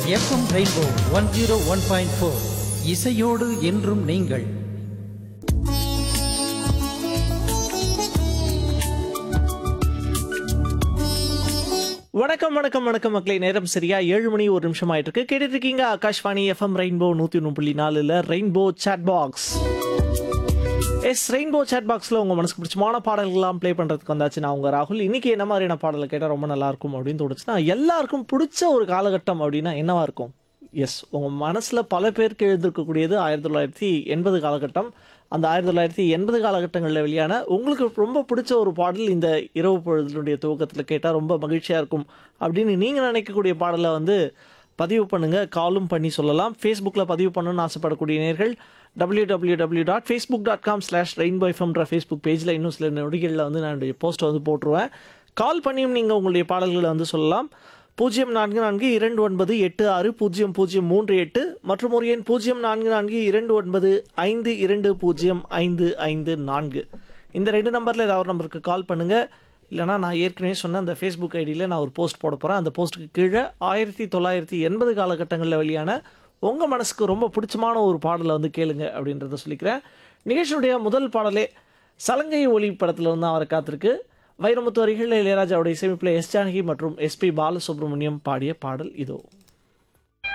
FM rainbow one zero one point four இசையோடு என்றும் நீங்கள் வணக்கம் வணக்கம் வணக்கம் மக்களே நேரம் சரியா ஏழு மணி ஒரு நிமிஷம் ஆயிட்டு இருக்கு கேட்டுட்டு இருக்கீங்க ஆகாஷ்வாணி எஃப்எம் ரெயின்போ நூத்தி ஒன்று புள்ளி நாலுல ரெயின்போ சாட் பாக்ஸ் எஸ் ரெயின்போ சாட் பாக்ஸில் உங்கள் மனசுக்கு பிடிச்சமான பாடல்கள்லாம் ப்ளே பண்ணுறதுக்கு வந்தாச்சு நான் உங்கள் ராகுல் இன்னைக்கு என்ன மாதிரியான பாடலை கேட்டால் ரொம்ப நல்லா இருக்கும் அப்படின்னு தோணுச்சுன்னா எல்லாருக்கும் பிடிச்ச ஒரு காலகட்டம் அப்படின்னா என்னவா இருக்கும் எஸ் உங்கள் மனசில் பல பேருக்கு எழுந்திருக்கக்கூடியது ஆயிரத்தி தொள்ளாயிரத்தி எண்பது காலகட்டம் அந்த ஆயிரத்தி தொள்ளாயிரத்தி எண்பது காலகட்டங்களில் வெளியான உங்களுக்கு ரொம்ப பிடிச்ச ஒரு பாடல் இந்த இரவு பொழுதுனுடைய துவக்கத்தில் கேட்டால் ரொம்ப மகிழ்ச்சியாக இருக்கும் அப்படின்னு நீங்கள் நினைக்கக்கூடிய பாடலை வந்து பதிவு பண்ணுங்க காலும் பண்ணி சொல்லலாம் ஃபேஸ்புக்கில் பதிவு பண்ணணும்னு ஆசைப்படக்கூடிய நேர்கள் W W W dot Facebook dot com slash rainbow எஃப்எம்ன்ற ஃபேஸ்புக் பேஜில் இன்னும் சில நொடிகளில் வந்து நான் போஸ்ட்டை வந்து போட்டுருவேன் கால் பண்ணியும் நீங்கள் உங்களுடைய பாடல்களை வந்து சொல்லலாம் பூஜ்ஜியம் நான்கு நான்கு இரண்டு ஒன்பது எட்டு ஆறு பூஜ்ஜியம் பூஜ்ஜியம் மூன்று எட்டு மற்றும் ஒரு எண் பூஜ்ஜியம் நான்கு நான்கு இரண்டு ஒன்பது ஐந்து இரண்டு பூஜ்ஜியம் ஐந்து ஐந்து நான்கு இந்த ரெண்டு நம்பரில் ஏதாவது ஒரு நம்பருக்கு கால் பண்ணுங்கள் இல்லைனா நான் ஏற்கனவே சொன்ன அந்த ஃபேஸ்புக் ஐடியில் நான் ஒரு போஸ்ட் போட போகிறேன் அந்த போஸ்ட்டுக்கு கீழே ஆயிரத்தி தொள்ளாயிரத்தி எண்பது காலகட்டங்களில் வெளியான உங்கள் மனசுக்கு ரொம்ப பிடிச்சமான ஒரு பாடலை வந்து கேளுங்க அப்படின்றத சொல்லிக்கிறேன் நிகழ்ச்சியுடைய முதல் பாடலே சலங்கை ஒளி படத்தில் வந்து அவரை காத்திருக்கு வைரமுத்து வரிகளில் இளையராஜாவுடைய இசையமைப்பில் எஸ் ஜானகி மற்றும் எஸ்பி பாலசுப்ரமணியம் பாடிய பாடல் இதோ